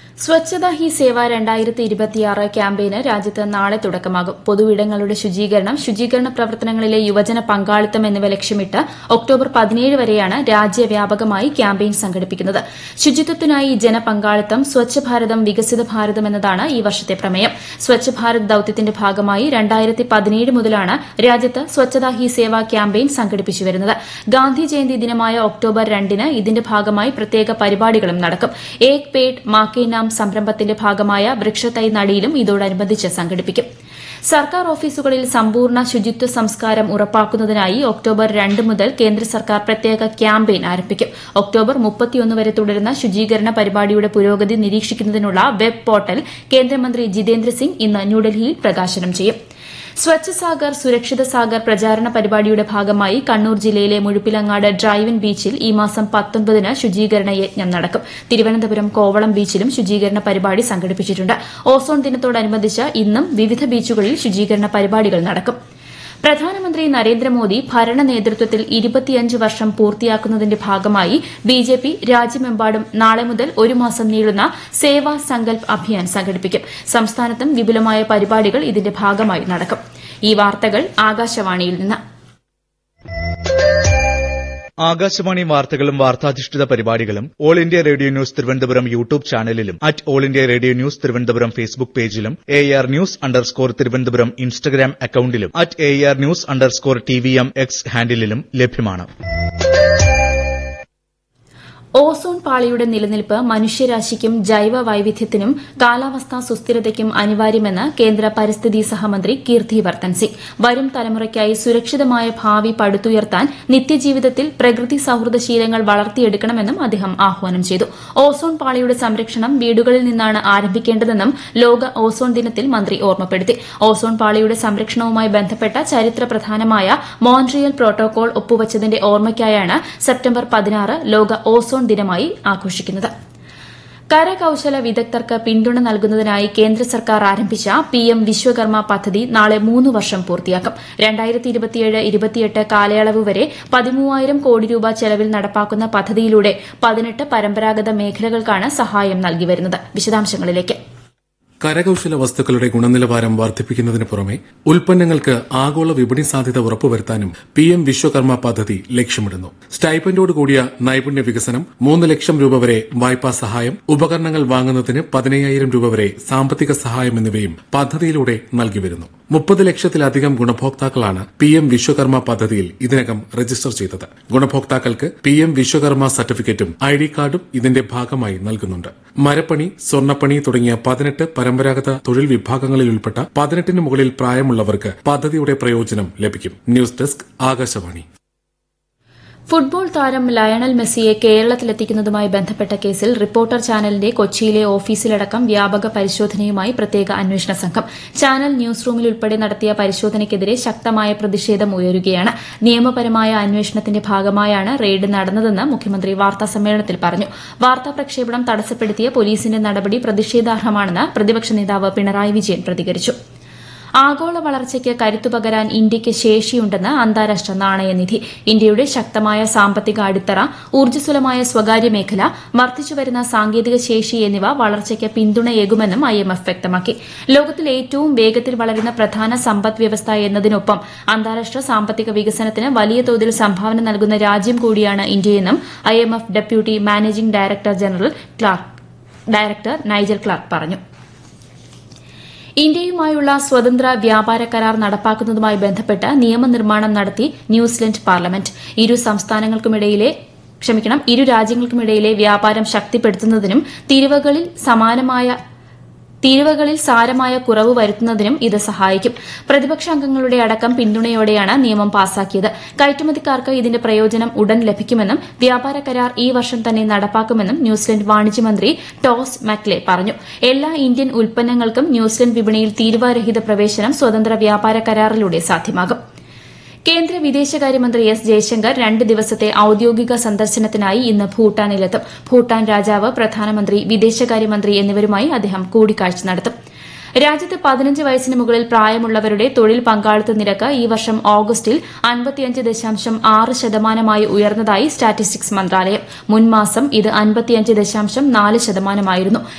സ്വച്ഛത he സേവ രണ്ടായിരത്തി ഇരുപത്തിയാറ് ക്യാമ്പയിന് രാജ്യത്ത് നാളെ തുടക്കമാകും പൊതുയിടങ്ങളുടെ ശുചീകരണം ശുചീകരണ പ്രവർത്തനങ്ങളിലെ യുവജന പങ്കാളിത്തം എന്നിവ ലക്ഷ്യമിട്ട് ഒക്ടോബർ പതിനേഴ് വരെയാണ് രാജ്യവ്യാപകമായി ക്യാമ്പയിൻ സംഘടിപ്പിക്കുന്നത് ശുചിത്വത്തിനായി ജനപങ്കാളിത്തം സ്വച്ഛ് ഭാരതം വികസിത ഭാരതം എന്നതാണ് ഈ വർഷത്തെ പ്രമേയം സ്വച്ഛ് ഭാരത് ദൌത്യത്തിന്റെ ഭാഗമായി രണ്ടായിരത്തി പതിനേഴ് മുതലാണ് രാജ്യത്ത് സ്വച്ഛത ഹി സേവ ക്യാമ്പയിൻ സംഘടിപ്പിച്ചു വരുന്നത് ഗാന്ധി ജയന്തി ദിനമായ ഒക്ടോബർ രണ്ടിന് ഇതിന്റെ ഭാഗമായി പ്രത്യേക പരിപാടികളും നടക്കും ഏക് പേഡ് മാക്കേ നാം സംരംഭത്തിന്റെ ഭാഗമായ വൃക്ഷത്തൈ നടീലും ഇതോടനുബന്ധിച്ച് സംഘടിപ്പിക്കും സർക്കാർ ഓഫീസുകളിൽ സമ്പൂർണ്ണ ശുചിത്വ സംസ്കാരം ഉറപ്പാക്കുന്നതിനായി ഒക്ടോബർ രണ്ട് മുതൽ കേന്ദ്ര സർക്കാർ പ്രത്യേക ക്യാമ്പയിൻ ആരംഭിക്കും ഒക്ടോബർ മുപ്പത്തിയൊന്ന് വരെ തുടരുന്ന ശുചീകരണ പരിപാടിയുടെ പുരോഗതി നിരീക്ഷിക്കുന്നതിനുള്ള വെബ് പോർട്ടൽ കേന്ദ്രമന്ത്രി ജിതേന്ദ്ര സിംഗ് ഇന്ന് ന്യൂഡൽഹിയിൽ പ്രകാശനം ചെയ്യും സ്വച്ഛ് സാഗർ സുരക്ഷിത സാഗർ പ്രചാരണ പരിപാടിയുടെ ഭാഗമായി കണ്ണൂർ ജില്ലയിലെ മുഴുപ്പിലങ്ങാട് ഡ്രൈവിൻ ബീച്ചിൽ ഈ മാസം പത്തൊൻപതിന് ശുചീകരണ യജ്ഞം നടക്കും തിരുവനന്തപുരം കോവളം ബീച്ചിലും ശുചീകരണ പരിപാടി സംഘടിപ്പിച്ചിട്ടുണ്ട് ഓസോൺ ദിനത്തോടനുബന്ധിച്ച് ഇന്നും വിവിധ ബീച്ചുകളിൽ ശുചീകരണ പരിപാടികൾ നടക്കും പ്രധാനമന്ത്രി നരേന്ദ്രമോദി ഭരണ നേതൃത്വത്തിൽ ഇരുപത്തിയഞ്ച് വർഷം പൂർത്തിയാക്കുന്നതിന്റെ ഭാഗമായി ബിജെപി രാജ്യമെമ്പാടും നാളെ മുതൽ ഒരു മാസം നീളുന്ന സേവാ സങ്കൽപ് അഭിയാൻ സംഘടിപ്പിക്കും സംസ്ഥാനത്തും വിപുലമായ പരിപാടികൾ ഇതിന്റെ ഭാഗമായി നടക്കും ഈ വാർത്തകൾ ആകാശവാണിയിൽ നിന്ന് ആകാശവാണി വാർത്തകളും വാർത്താധിഷ്ഠിത പരിപാടികളും All India Radio News Thiruvananthapuram YouTube ചാനലിലും at All India Radio News Thiruvananthapuram Facebook പേജിലും A R news underscore Thiruvananthapuram Instagram അക്കൌണ്ടിലും at A R news underscore T V M X ഹാൻഡിലും ലഭ്യമാണ് ഓസോൺ പാളിയുടെ നിലനിൽപ്പ് മനുഷ്യരാശിക്കും ജൈവ വൈവിധ്യത്തിനും കാലാവസ്ഥാ സുസ്ഥിരതയ്ക്കും അനിവാര്യമെന്ന് കേന്ദ്ര പരിസ്ഥിതി സഹമന്ത്രി കീർത്തി വർദ്ധൻ സിംഗ് വരും തലമുറയ്ക്കായി സുരക്ഷിതമായ ഭാവി പടുത്തുയർത്താൻ നിത്യജീവിതത്തിൽ പ്രകൃതി സൌഹൃദ ശീലങ്ങൾ വളർത്തിയെടുക്കണമെന്നും അദ്ദേഹം ആഹ്വാനം ചെയ്തു ഓസോൺ പാളിയുടെ സംരക്ഷണം വീടുകളിൽ നിന്നാണ് ആരംഭിക്കേണ്ടതെന്നും ലോക ഓസോൺ ദിനത്തിൽ മന്ത്രി ഓർമ്മപ്പെടുത്തി ഓസോൺ പാളിയുടെ സംരക്ഷണവുമായി ബന്ധപ്പെട്ട ചരിത്ര പ്രധാനമായ മോൺട്രിയൽ പ്രോട്ടോകോൾ ഒപ്പുവച്ചതിന്റെ ഓർമ്മയ്ക്കായാണ് സെപ്റ്റംബർ പതിനാറ് ലോക ഓസോൺ ദിനമായി ആഘോഷിക്കുന്നത് കരകൌശല വിദഗ്ധർക്ക് പിന്തുണ നൽകുന്നതിനായി കേന്ദ്ര സർക്കാർ ആരംഭിച്ച പിഎം വിശ്വകർമ്മ പദ്ധതി നാളെ മൂന്ന് വർഷം പൂർത്തിയാക്കും രണ്ടായിരത്തി ഇരുപത്തിയേഴ് ഇരുപത്തിയെട്ട് കാലയളവ് വരെ പതിമൂവായിരം കോടി രൂപ ചെലവിൽ നടപ്പാക്കുന്ന പദ്ധതിയിലൂടെ പതിനെട്ട് പരമ്പരാഗത മേഖലകൾക്കാണ് സഹായം നൽകി വരുന്നത് വിശദാംശങ്ങളിലേക്ക് കരകൌശല വസ്തുക്കളുടെ ഗുണനിലവാരം വർദ്ധിപ്പിക്കുന്നതിന് പുറമെ ഉൽപ്പന്നങ്ങൾക്ക് ആഗോള വിപണി സാധ്യത ഉറപ്പുവരുത്താനും പി എം വിശ്വകർമ്മ പദ്ധതി ലക്ഷ്യമിടുന്നു സ്റ്റൈപ്പൻഡോട് കൂടിയ നൈപുണ്യ വികസനം മൂന്ന് ലക്ഷം രൂപ വരെ വായ്പാ സഹായം ഉപകരണങ്ങൾ വാങ്ങുന്നതിന് പതിനയ്യായിരം രൂപ വരെ സാമ്പത്തിക സഹായം എന്നിവയും പദ്ധതിയിലൂടെ നൽകിവരുന്നു മുപ്പത് ലക്ഷത്തിലധികം ഗുണഭോക്താക്കളാണ് പി എം വിശ്വകർമ്മ പദ്ധതിയിൽ ഇതിനകം രജിസ്റ്റർ ചെയ്തത് ഗുണഭോക്താക്കൾക്ക് പി എം വിശ്വകർമ്മ സർട്ടിഫിക്കറ്റും ഐ ഡി കാർഡും ഇതിന്റെ ഭാഗമായി നൽകുന്നുണ്ട് മരപ്പണി സ്വർണ്ണപ്പണി തുടങ്ങിയ പതിനെട്ട് പരമ്പരാഗത തൊഴിൽ വിഭാഗങ്ങളിൽ ഉൾപ്പെട്ട പതിനെട്ടിന് മുകളിൽ പ്രായമുള്ളവർക്ക് പദ്ധതിയുടെ പ്രയോജനം ലഭിക്കും ന്യൂസ് ഡെസ്ക് ആകാശവാണി ഫുട്ബോൾ താരം ലയണൽ മെസ്സിയെ കേരളത്തിലെത്തിക്കുന്നതുമായി ബന്ധപ്പെട്ട കേസിൽ റിപ്പോർട്ടർ ചാനലിന്റെ കൊച്ചിയിലെ ഓഫീസിലടക്കം വ്യാപക പരിശോധനയുമായി പ്രത്യേക അന്വേഷണ സംഘം ചാനൽ ന്യൂസ് റൂമിൽ ഉൾപ്പെടെ നടത്തിയ പരിശോധനയ്ക്കെതിരെ ശക്തമായ പ്രതിഷേധം ഉയരുകയാണ് നിയമപരമായ അന്വേഷണത്തിന്റെ ഭാഗമായാണ് റെയ്ഡ് നടന്നതെന്ന് മുഖ്യമന്ത്രി വാർത്താസമ്മേളനത്തിൽ പറഞ്ഞു വാർത്താ പ്രക്ഷേപണം തടസ്സപ്പെടുത്തിയ പോലീസിന്റെ നടപടി പ്രതിഷേധാർഹമാണെന്ന് പ്രതിപക്ഷ നേതാവ് പിണറായി വിജയൻ പ്രതികരിച്ചു ആഗോള വളർച്ചയ്ക്ക് കരുത്തുപകരാൻ ഇന്ത്യയ്ക്ക് ശേഷിയുണ്ടെന്ന് അന്താരാഷ്ട്ര നാണയനിധി ഇന്ത്യയുടെ ശക്തമായ സാമ്പത്തിക അടിത്തറ ഊർജ്ജസ്വലമായ സ്വകാര്യ മേഖല വർദ്ധിച്ചുവരുന്ന സാങ്കേതിക ശേഷി എന്നിവ വളർച്ചയ്ക്ക് പിന്തുണയേകുമെന്നും ഐഎംഎഫ് വ്യക്തമാക്കി ലോകത്തിൽ ഏറ്റവും വേഗത്തിൽ വളരുന്ന പ്രധാന സമ്പദ് വ്യവസ്ഥ എന്നതിനൊപ്പം അന്താരാഷ്ട്ര സാമ്പത്തിക വികസനത്തിന് വലിയ തോതിൽ സംഭാവന നൽകുന്ന രാജ്യം കൂടിയാണ് ഇന്ത്യയെന്നും IMF deputy managing director general director Nigel Clarke പറഞ്ഞു ഇന്ത്യയുമായുള്ള സ്വതന്ത്ര വ്യാപാര കരാർ നടപ്പാക്കുന്നതുമായി ബന്ധപ്പെട്ട് നിയമനിർമ്മാണം നടത്തി ന്യൂസിലൻഡ് പാർലമെന്റ് ഇരു സംസ്ഥാനങ്ങൾക്കുമിടയിലെ ക്ഷമിക്കണം ഇരു രാജ്യങ്ങൾക്കുമിടയിലെ വ്യാപാരം ശക്തിപ്പെടുത്തുന്നതിനും തീരുവകളിൽ സമാനമായ തീരുവകളിൽ സാരമായ കുറവ് വരുത്തുന്നതിനും ഇത് സഹായിക്കും പ്രതിപക്ഷ അംഗങ്ങളുടെ അടക്കം പിന്തുണയോടെയാണ് നിയമം പാസാക്കിയത് കയറ്റുമതിക്കാർക്ക് ഇതിന്റെ പ്രയോജനം ഉടൻ ലഭിക്കുമെന്നും വ്യാപാര കരാർ ഈ വർഷം തന്നെ നടപ്പാക്കുമെന്നും ന്യൂസിലൻഡ് വാണിജ്യമന്ത്രി ടോസ് മക്ലെ പറഞ്ഞു എല്ലാ ഇന്ത്യൻ ഉൽപ്പന്നങ്ങൾക്കും ന്യൂസിലൻഡ് വിപണിയിൽ തീരുവരഹിത പ്രവേശനം സ്വതന്ത്ര വ്യാപാര കരാറിലൂടെ സാധ്യമാകും കേന്ദ്ര വിദേശകാര്യമന്ത്രി എസ് ജയശങ്കർ രണ്ട് ദിവസത്തെ ഔദ്യോഗിക സന്ദർശനത്തിനായി ഇന്ന് ഭൂട്ടാനിലെത്തും ഭൂട്ടാൻ രാജാവ് പ്രധാനമന്ത്രി വിദേശകാര്യമന്ത്രി എന്നിവരുമായി അദ്ദേഹം കൂടിക്കാഴ്ച നടത്തും രാജ്യത്ത് പതിനഞ്ച് വയസ്സിന് മുകളിൽ പ്രായമുള്ളവരുടെ തൊഴിൽ പങ്കാളിത്ത നിരക്ക് ഈ വർഷം ഓഗസ്റ്റിൽ അൻപത്തിയഞ്ച് ദശാംശം ആറ് ശതമാനമായി ഉയർന്നതായി സ്റ്റാറ്റിസ്റ്റിക്സ് മന്ത്രാലയം മുൻമാസം ഇത് അൻപത്തിയഞ്ച് ദശാംശം നാല് ശതമാനമായിരുന്നു